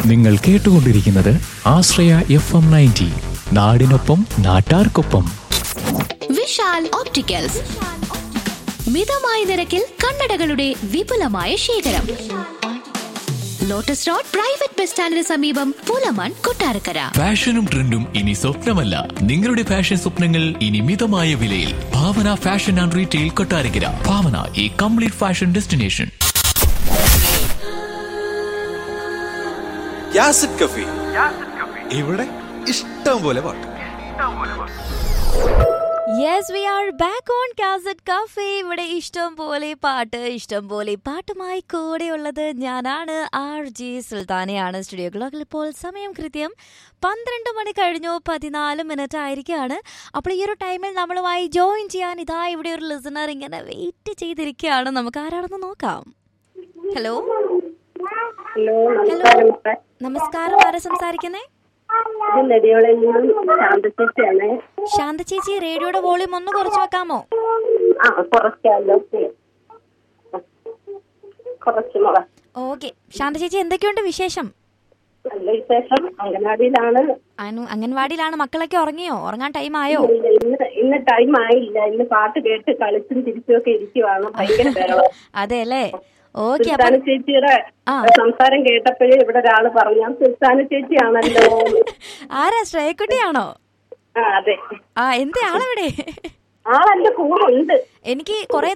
നിങ്ങൾ കേട്ടുകൊണ്ടിരിക്കുന്നത് ആശ്രയ F M ninety നാടിനൊപ്പം നാട്ടാർക്കൊപ്പം വിശാൽ ഓപ്റ്റിക്കൽസ് മിതമായ നിരക്കിൽ കണ്ണടകളുടെ വിപുലമായ ശേഖരം ലോട്ടസ് റോഡ് പ്രൈവറ്റ് ബസ് സ്റ്റാൻഡിന് സമീപം പൂലമാൻ കൊട്ടാരക്കര ഫാഷനും ട്രെൻഡും ഇനി സ്വപ്നമല്ല നിങ്ങളുടെ ഫാഷൻ സ്വപ്നങ്ങൾ ഇനി മിതമായ വിലയിൽ Bhavana fashion and retail Kottarakkara Bhavana ഈ കംപ്ലീറ്റ് ഫാഷൻ ഡെസ്റ്റിനേഷൻ യാസിഡ് കഫി ഇവിടെ ഇഷ്ടം പോലെ പാട്ട് yes we are back on cassette cafe ഇവിടെ ഇഷ്ടം പോലെ പാട്ട് ഇഷ്ടം പോലെ പാട്ടുമായി കൂടെയുള്ളത് ഞാനാണ് ആർ ജി സുൽത്താനയാണ് സ്റ്റുഡിയോ ക്ലോക്കിൽ ഇപ്പോൾ സമയം കൃത്യം പന്ത്രണ്ട് മണി കഴിഞ്ഞു പതിനാല് മിനിറ്റ് ആയിരിക്കുകയാണ് അപ്പോൾ ഈ ഒരു ടൈമിൽ നമ്മളുമായി ജോയിൻ ചെയ്യാൻ ഇതാ ഇവിടെ ഒരു ലിസണർ ഇങ്ങനെ വെയിറ്റ് ചെയ്തിരിക്കുകയാണ് നമുക്ക് ആരാണെന്ന് നോക്കാം ഹലോ ഹലോ ഹലോ നമസ്കാരം സാർ. നമസ്കാരം ആരാ സംസാരിക്കുന്നേ ഇത് നെടിയോളയിൽ നിന്നും ശാന്തചേച്ചിയാണ് ശാന്ത ചേച്ചി റേഡിയോയുടെ വോളിയം ഒന്ന് കുറച്ച് വെക്കാമോ ആ കുറയ്ക്കാമല്ലോ കുറച്ച് മുള ഓക്കെ ശാന്ത ചേച്ചി എന്തൊക്കെയുണ്ട് വിശേഷം നല്ല വിശേഷം അംഗനവാടിയിലാണ് അനു അംഗൻവാടിയിലാണ് മക്കളൊക്കെ ഉറങ്ങിയോ ഉറങ്ങാൻ ടൈം ആയോ ഇല്ല, ഇന്ന് ഇന്ന് ടൈം ആയില്ല ഇന്ന് പാട്ട് കേട്ട് കളിച്ചും തിരിച്ചും ഒക്കെ ഇരിക്കുവാണ് ഭയങ്കര ബഹളം അതെ അല്ലേ ഓക്കെ അപ്പൊ സുൽത്താന ചേച്ചിയുടെ ആ. സംസാരം കേട്ടപ്പോഴേ ഇവിടെ ഒരാള് പറഞ്ഞു സുൽത്താന ചേച്ചിയാണല്ലോ ആരാ ശ്രേയക്കുട്ടിയാണോ ആ അതെ ആ എന്തേ ആളെവിടെ ആളെന്റെ കൂടെ ഉണ്ട് എനിക്ക് കുറെ